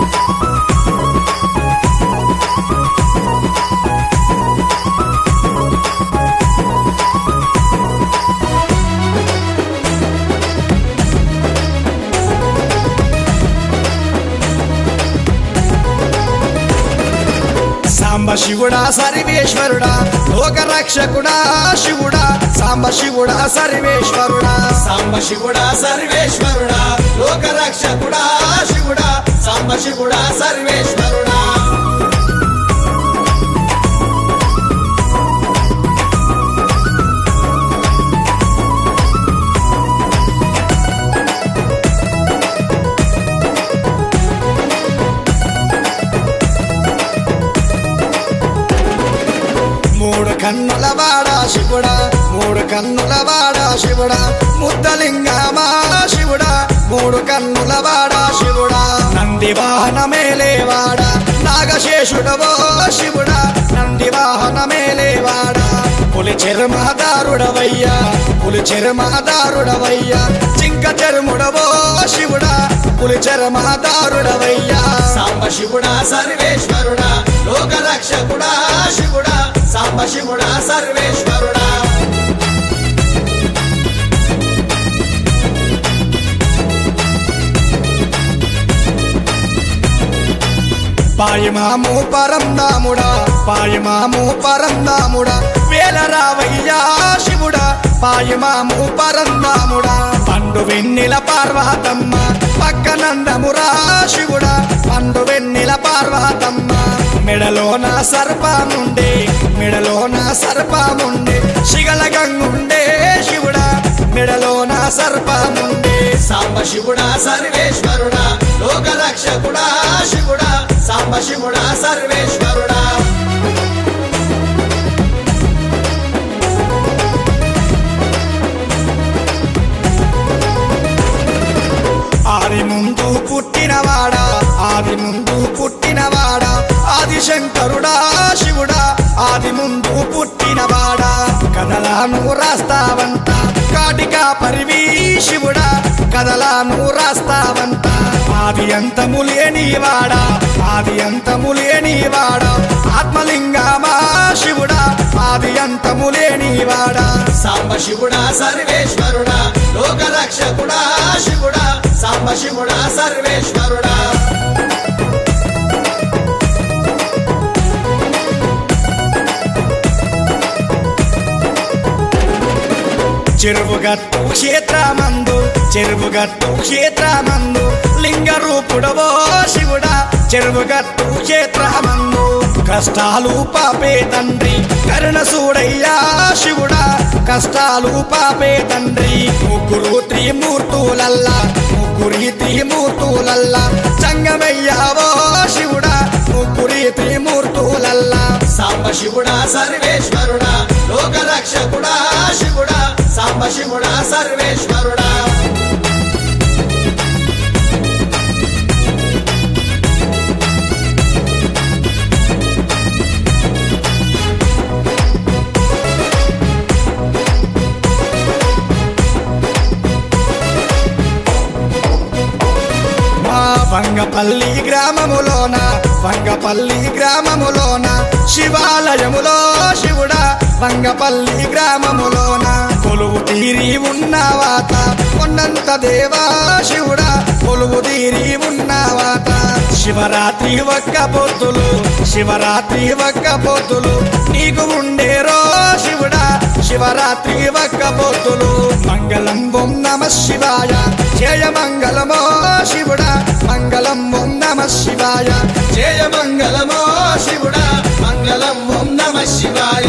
సాంబ శివుడా సర్వేశ్వరుడా లోక రక్షకుడా శివుడా సాంబ శివుడా సర్వేశ్వరుడా సాంబ శివుడా సర్వేశ్వరుడా లోక రక్షకుడా శివుడా సాంబ శివుడా సర్వేశ్వరుడా మూడు కన్నుల వాడా శివుడా మూడు కన్నుల వాడా శివుడా ముద్దలింగమా శివుడా మూడు కన్నుల వాడా శివుడా నంది వాహనమేలేవాడా నాగశేషుడవో శివుడా నంది వాహనమేలేవాడా పులి చర్మదారుడవయ్యా పులి చర్మదారుడవయ్యా చింక చర్ముడవో శివుడా పులి చర్మదారుడవయ్యా సాంబ శివుడా సర్వేశ్వరుడా లోక రక్షకుడా శివుడా సాంబ శివుడా సర్వేశ్వరుడా పాయమాము పరందాముడా పాయమాము పరందాముడా వేల రావయ్యా శివుడా పాయమాము పరందాముడా పండు వెన్నెల పార్వతమ్మ పక్కనందమురా శివుడా పండు వెన్నెల పార్వతమ్మ మెడలోన సర్పముండే మెడలోన సర్పముండే శిగల గంగుండే శివుడా మెడలోన సర్పముండే సాంబ శివుడా సర్వేశ్వరుడా లోక రక్షకుడా శివుడా సాంబ శివుడా సర్వేశ్వరుడా ఆది ముందు పుట్టినవాడా ఆది ముందు పుట్టినవాడా ఆది శంకరుడా శివుడా ఆది ముందు పుట్టినవాడా కథలాను రాస్తావంట కాటికా పరివి శివుడా కథలాను రాస్తావంట ఆది అంతము లేనివాడా ఆది అంతము లేనివాడా ఆత్మలింగమా శివుడా ఆది అంతము లేనివాడా సాంబ శివుడా సర్వేశ్వరుడా లోక రక్షకుడా శివుడా సాంబ శివుడా సర్వేశ్వరుడా చెరువుగట్టు క్షేత్రమందు చెరువుగట్టు క్షేత్రమందు లింగ రూపుడవో శివుడా చెరువుగట్టు క్షేత్రమందు కష్టాలు పాపే తండ్రి కరుణ సూడయ్యా శివుడా కష్టాలు పాపే తండ్రి ముగ్గురు త్రిమూర్తులల్లా ముగ్గురి త్రిమూర్తులల్లా చంగమయ్యావో శివుడా ముగ్గురి త్రిమూర్తులల్లా సాంబ శివుడా సర్వేశ్వరుడా లోక రక్షకుడా శివుడా సాంబ శివుడా సర్వేశ్వరుడా మా వంగపల్లి గ్రామములోన వంగపల్లి గ్రామములోన శివాలయములో శివుడా వంగపల్లి గ్రామములోన కొలువు తీరి ఉన్నవాత ఉన్నంత దేవా శివుడా కొలువు తీరి ఉన్నవాత శివరాత్రి ఒక్క పొద్దులు శివరాత్రి ఒక్క పొద్దులు నీకు ఉండేరో శివుడా శివరాత్రి ఒక్క పొద్దులు మంగళం ఓం నమ శివాయ జయ మంగళమో శివుడా మంగళం ఓం నమ శివాయ జయ మంగళమో శివుడా మంగళం ఓం నమ శివాయ